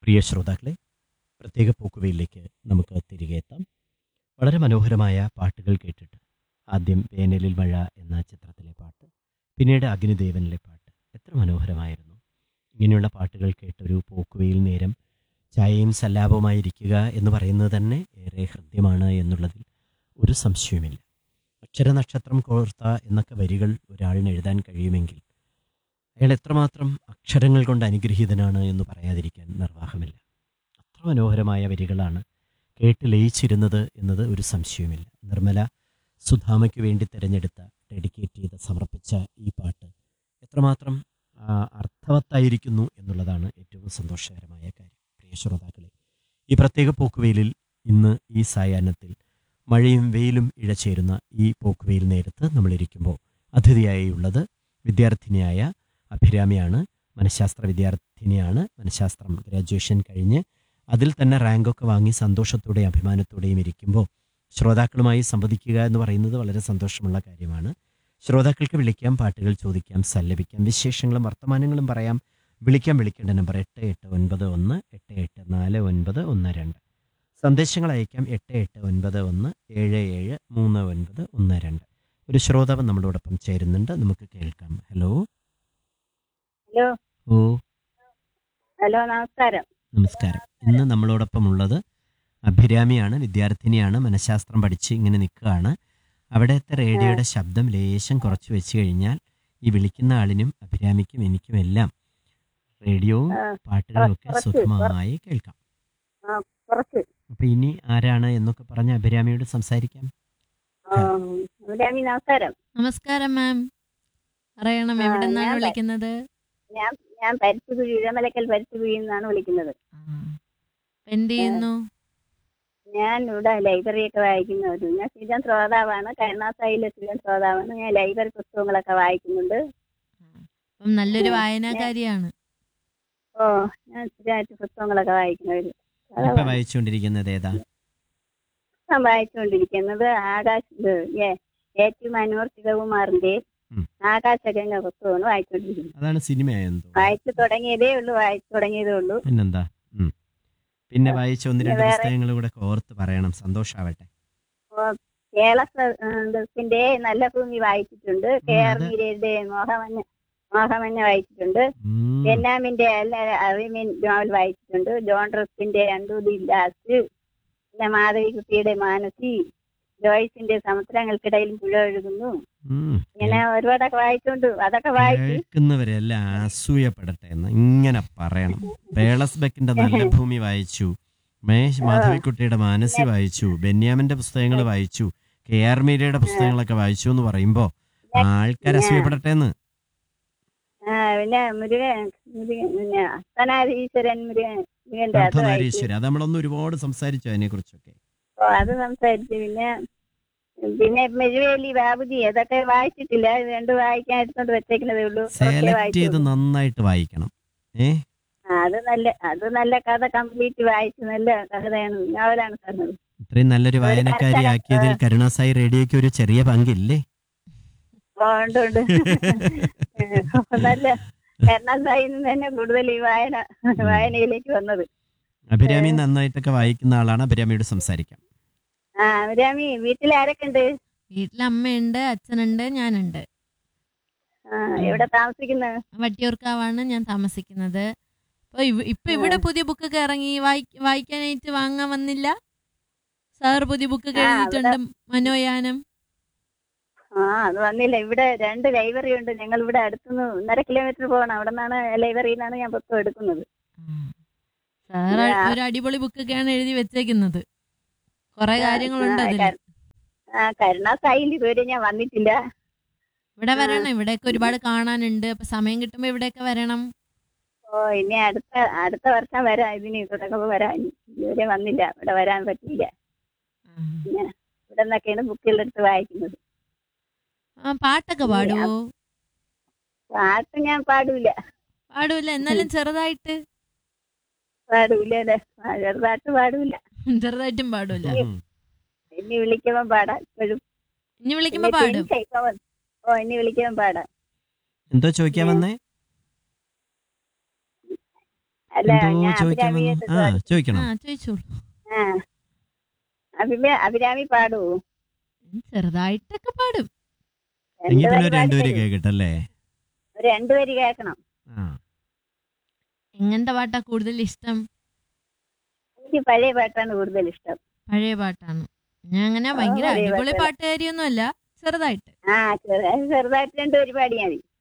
പ്രിയ ശ്രോതാക്കളെ പ്രത്യേക പോക്കുവയിലേക്ക് നമുക്ക് തിരികെ എത്താം വളരെ മനോഹരമായ പാട്ടുകൾ കേട്ടിട്ട് ആദ്യം വേനലിൽ മഴ എന്ന ചിത്രത്തിലെ പാട്ട് പിന്നീട് അഗ്നിദേവനിലെ പാട്ട് എത്ര മനോഹരമായിരുന്നു ഇങ്ങനെയുള്ള പാട്ടുകൾ കേട്ടൊരു പോക്കുവയിൽ നേരം ചായയും സല്ലാപവുമായി ഇരിക്കുക എന്ന് പറയുന്നത് തന്നെ ഏറെ ഹൃദ്യമാണ് എന്നുള്ളതിൽ ഒരു സംശയവുമില്ല അക്ഷരനക്ഷത്രം കോർത്ത എന്നൊക്കെ വരികൾ ഒരാളിന് എഴുതാൻ കഴിയുമെങ്കിൽ അയാൾ എത്രമാത്രം അക്ഷരങ്ങൾ കൊണ്ട് അനുഗ്രഹീതനാണ് എന്ന് പറയാതിരിക്കാൻ നിർവാഹമില്ല അത്ര മനോഹരമായ വരികളാണ് കേട്ട് ലയിച്ചിരുന്നത് എന്നത് ഒരു സംശയവുമില്ല നിർമ്മല സുധാമയ്ക്ക് വേണ്ടി തിരഞ്ഞെടുത്ത ഡെഡിക്കേറ്റ് ചെയ്ത് സമർപ്പിച്ച ഈ പാട്ട് എത്രമാത്രം ആ, അർത്ഥവത്തായിരിക്കുന്നു എന്നുള്ളതാണ് ഏറ്റവും സന്തോഷകരമായ കാര്യം പ്രിയ ശ്രോതാക്കളെ ഈ പ്രത്യേക പോക്കുവെയിലിൽ ഇന്ന് ഈ സായാഹ്നത്തിൽ മഴയും വെയിലും ഇഴചേരുന്ന ഈ പോക്കുവെയിൽ നേരത്ത് നമ്മളിരിക്കുമ്പോൾ അതിഥിയായുള്ളത് വിദ്യാർത്ഥിനിയായ അഭിരാമിയാണ് മനഃശാസ്ത്ര വിദ്യാർത്ഥിനിയാണ് മനഃശാസ്ത്രം ഗ്രാജുവേഷൻ കഴിഞ്ഞ് അതിൽ തന്നെ റാങ്കൊക്കെ വാങ്ങി സന്തോഷത്തോടെയും അഭിമാനത്തോടെയും ഇരിക്കുമ്പോൾ ശ്രോതാക്കളുമായി സംവദിക്കുക എന്ന് പറയുന്നത് വളരെ സന്തോഷമുള്ള കാര്യമാണ് ശ്രോതാക്കൾക്ക് വിളിക്കാം പാട്ടുകൾ ചോദിക്കാം സല്ലപിക്കാം വിശേഷങ്ങളും വർത്തമാനങ്ങളും പറയാം വിളിക്കാം വിളിക്കേണ്ട നമ്പർ എട്ട് എട്ട് ഒൻപത് ഒന്ന് എട്ട് എട്ട് നാല് ഒൻപത് ഒന്ന് രണ്ട് സന്ദേശങ്ങൾ അയക്കാം എട്ട് എട്ട് ഒൻപത് ഒന്ന് ഏഴ് ഏഴ് മൂന്ന് ഒൻപത് ഒന്ന് രണ്ട് ഒരു ശ്രോതാവ് നമ്മളോടൊപ്പം ചേരുന്നുണ്ട് നമുക്ക് കേൾക്കാം ഹലോ ഹലോ ഓ ഹലോ നമസ്കാരം നമസ്കാരം ഇന്ന് നമ്മളോടൊപ്പം ഉള്ളത് അഭിരാമിയാണ് വിദ്യാർത്ഥിനിയാണ് മനഃശാസ്ത്രം പഠിച്ച് ഇങ്ങനെ നിൽക്കുകയാണ് അവിടുത്തെ റേഡിയോയുടെ ശബ്ദം ലേശം കുറച്ച് വെച്ച് കഴിഞ്ഞാൽ ഈ വിളിക്കുന്ന ആളിനും അഭിരാമിക്കും എനിക്കും എല്ലാം റേഡിയോവും ആ, പാട്ടുകളും ഒക്കെ കുറച്ച്, സുഖമായി കേൾക്കാം കുറച്ച് അപ്പൊ ഇനി ആരാണ് എന്നൊക്കെ പറഞ്ഞ് അഭിരാമിയോട് സംസാരിക്കാം രാമി നമസ്കാരം നമസ്കാരം മാം അറിയണം ആ, എവിടെ നിന്നാണ് ഞാൻ പ- വിളിക്കുന്നത് ഞാൻ ഞാൻ പരിസ്ഥിതി ഇഴമലക്കൽ പരിസ്ഥിതി നിന്നാണ് വിളിക്കുന്നത് എന്ത് ചെയ്യുന്നു ഞാൻ ഇവിടെ ലൈബ്രറി ഒക്കെ വായിക്കുന്ന ഒരു ഞാൻ സ്ഥിരം ശ്രോതാവാണ് കരുണാസായിലെ സ്ഥിരം ശ്രോതാവാണ് ഞാൻ ലൈബ്രറി പുസ്തകങ്ങളൊക്കെ വായിക്കുന്നുണ്ട് അപ്പം നല്ലൊരു ആ, വായനാകാരിയാണ് ഓ ഞാൻ സ്ഥിരമായിട്ട് പുസ്തകങ്ങളൊക്കെ വായിക്കുന്ന ഒരു ഇപ്പൊ ശ്രോതാവാണ്. വായിച്ചുകൊണ്ടിരിക്കുന്നത് ഏതാ ഞാൻ വായിച്ചുകൊണ്ടിരിക്കുന്നത് ആകാശ് ഇത് ഏ- ഏറ്റവും അനൂർ ശിവകുമാറിന്റെ ഉം. ആകാശഗംഗ പുസ്തകമാണ് വായിച്ചുകൊണ്ടിരിക്കുന്നത് അതാണ് സിനിമയെന്തോ വായിച്ചു തുടങ്ങിയതേ ഉള്ളൂ വായിച്ചു തുടങ്ങിയതേ ഉള്ളൂ പിന്നെന്താ ഉം. പിന്നെ ആ, വായിച്ച ഒന്ന് രണ്ട് വേറെ- പുസ്തകങ്ങൾ കൂടെ ഓർത്ത് പറയണം സന്തോഷാവട്ടെ കേരളത്തിന്റെ നല്ല ഭൂമി വായിച്ചിട്ടുണ്ട് കെ ആർ അത്- മീരയുടെ മോഹമഞ്ഞ മോഹമഞ്ഞ വായിച്ചിട്ടുണ്ട് ഉം. ബെന്നാമിന്റെ അല്ല അറിമീൻ നോവൽ വായിച്ചിട്ടുണ്ട് ജോൺ റസ്കിന്റെ രണ്ടു ദി ലാസ്റ്റ് പിന്നെ മാധവിക്കുട്ടിയുടെ മാനസി ജോയ്സിന്റെ സമുദ്രങ്ങൾക്കിടയിൽ പുഴ ഒഴുകുന്നു ഉം. ഇങ്ങനെ ഒരുപാടൊക്കെ വായിച്ചുകൊണ്ട് അതൊക്കെ വായിച്ചു കേൾക്കുന്നവരെല്ലാം അസൂയപ്പെടട്ടെ എന്ന് ഇങ്ങനെ പറയണം പേളസ് ബെക്കിന്റെ നല്ല ഭൂമി വായിച്ചു മേശ് മാധവിക്കുട്ടിയുടെ മാനസി വായിച്ചു ബെന്യാമിന്റെ പുസ്തകങ്ങൾ വായിച്ചു കെ ആർ മീരയുടെ പുസ്തകങ്ങളൊക്കെ വായിച്ചു എന്ന് പറയുമ്പോ ആൾക്കാർ അസൂയപ്പെടട്ടെ എന്ന് ആ പിന്നെ മുരുകൻ മുരുകൻ പിന്നെ അസ്തനാരീശ്വരൻ മുരുകൻ മുരുകന്റെ അത് വായിച്ചു അർദ്ധനാരീശ്വര അത് നമ്മളൊന്ന് ഒരുപാട് സംസാരിച്ചു അതിനെ കുറിച്ചൊക്കെ ഓ അത് സംസാരിച്ചു പിന്നെ പിന്നെ മെഴുവേലി ബാബുജി അതൊക്കെ വായിച്ചിട്ടില്ല ഇത് രണ്ടും വായിക്കാൻ എടുത്തോണ്ട് വെച്ചേക്കുന്നതേ ഉള്ളൂ കുറച്ചേ സെലക്ട് ചെയ്ത് വായിച്ചുള്ളൂ. നന്നായിട്ട് വായിക്കണം ഏ ആ, അത് നല്ല അത് നല്ല കഥ കംപ്ലീറ്റ് വായിച്ചു നല്ല കഥയാണ് നോവലാണ് പറഞ്ഞത് ഇത്രയും നല്ലൊരു ഒരു വായനക്കാരി ആക്കിയതിൽ കരുണാസായി റേഡിയോയ്ക്ക് ഒരു ചെറിയ പങ്കില്ലേ ഓ, ഉണ്ട് ഉണ്ട് നല്ല കരുണാസായി തന്നെ കൂടുതൽ ഈ വായന വായനയിലേക്ക് വന്നത് അഭിരാമി നന്നായിട്ടൊക്കെ വായിക്കുന്ന ആളാണ് അഭിരാമിയോട് സംസാരിക്കാം ആ രാമി വീട്ടിൽ ആരൊക്കെ ഉണ്ട് വീട്ടിൽ അമ്മയുണ്ട് അച്ഛനുണ്ട് ഞാനുണ്ട് ആ എവിടെ താമസിക്കുന്നത് വട്ടിയൂർക്കാവാണ് ഞാൻ താമസിക്കുന്നത് അപ്പൊ ഇവ- ഇപ്പൊ ഇവിടെ പുതിയ ബുക്കൊക്കെ ഇറങ്ങി വായി- വായിക്കാനായിട്ട് വാങ്ങാൻ വന്നില്ല സാർ പുതിയ ബുക്ക് ആ, എഴുതിയിട്ടുണ്ട് മനോയാനം ആ അത് വന്നില്ല ഇവിടെ രണ്ട് ലൈബ്രറി ഉണ്ട് ഞങ്ങൾ ഇവിടെ അടുത്തുനിന്ന് ഒന്നര കിലോമീറ്റർ പോകണം അവിടെ നിന്നാണ് ലൈബ്രറിയിൽ നിന്നാണ് ഞാൻ പുസ്തകം എടുക്കുന്നത് സാർ ആ. ഒരു അടിപൊളി ബുക്കൊക്കെയാണ് എഴുതി വെച്ചേക്കുന്നത് കുറെ കാര്യങ്ങളുണ്ട് ആ, അതിൽ കരു- ആ കരുണാസായിൽ ഇതുവരെ ഞാൻ വന്നിട്ടില്ല ഇവിടെ ആ. വരണം ഇവിടെയൊക്കെ ഒരുപാട് കാണാനുണ്ട് അപ്പൊ സമയം കിട്ടുമ്പോ ഇവിടെയൊക്കെ വരണം ഓ ഇനി അടുത്ത അടുത്ത വർഷം വരാം ഇതിന് തുടങ്ങുമ്പോൾ വരാം ഇനി ഇതുവരെ വന്നില്ല ഇവിടെ വരാൻ പറ്റിയില്ല പിന്നെ ഇവിടെ നിന്നൊക്കെയാണ് ബുക്കുകളെടുത്ത് വായിക്കുന്നത് ആ പാട്ടൊക്കെ പാടുവോ പാട്ട് ഞാൻ പാടൂല പാടൂല എന്നാലും ചെറുതായിട്ട് പാടൂല അല്ലേ ആ, ചെറുതായിട്ട് പാടൂല ചെറുതായിട്ടും പാടൂല ഉം. ഇനി വിളിക്കുമ്പോൾ പാടാം ഇപ്പോഴും ഇനി വിളിക്കുമ്പോ പിന്നെ പാടും tension ഇപ്പൊ വന്ന്- ഓ ഇനി വിളിക്കുമ്പോൾ പാടാം എന്തോ ചോദിക്കാൻ വന്നേ അല്ല എന്തോ ഞാൻ ചോദിക്കാൻ വന്നു അഭിരാമിയായിട്ട് ആ ചോദിച്ചു. ചോദിക്കണം ആ ചോദിച്ചോളൂ ആ അഭിമ- അഭിരാമി പാടൂ ചെറുതായിട്ടൊക്കെ പാടും എങ്കിൽ പിന്നെ രണ്ടുപേര് ഒരു രണ്ടുപേര് പാടിത്തരൂ. കേൾക്കട്ടല്ലേ ഒരു രണ്ടുപേര് കേൾക്കണം ആ എങ്ങനത്തെ പാട്ടാ കൂടുതൽ ഇഷ്ടം എനിക്ക് പഴയ പാട്ടാണ് കൂടുതൽ ഇഷ്ടം പഴയ പാട്ടാണ് ഞാൻ അങ്ങനെ ഭയങ്കര പഴയ അടിപൊളി പാട്ടല്ല. പാട്ടുകാരിയൊന്നും അല്ല ചെറുതായിട്ട് ആ ചെറു- ചെറുതായിട്ട് രണ്ടുപേര് പാടിയാൽ മതി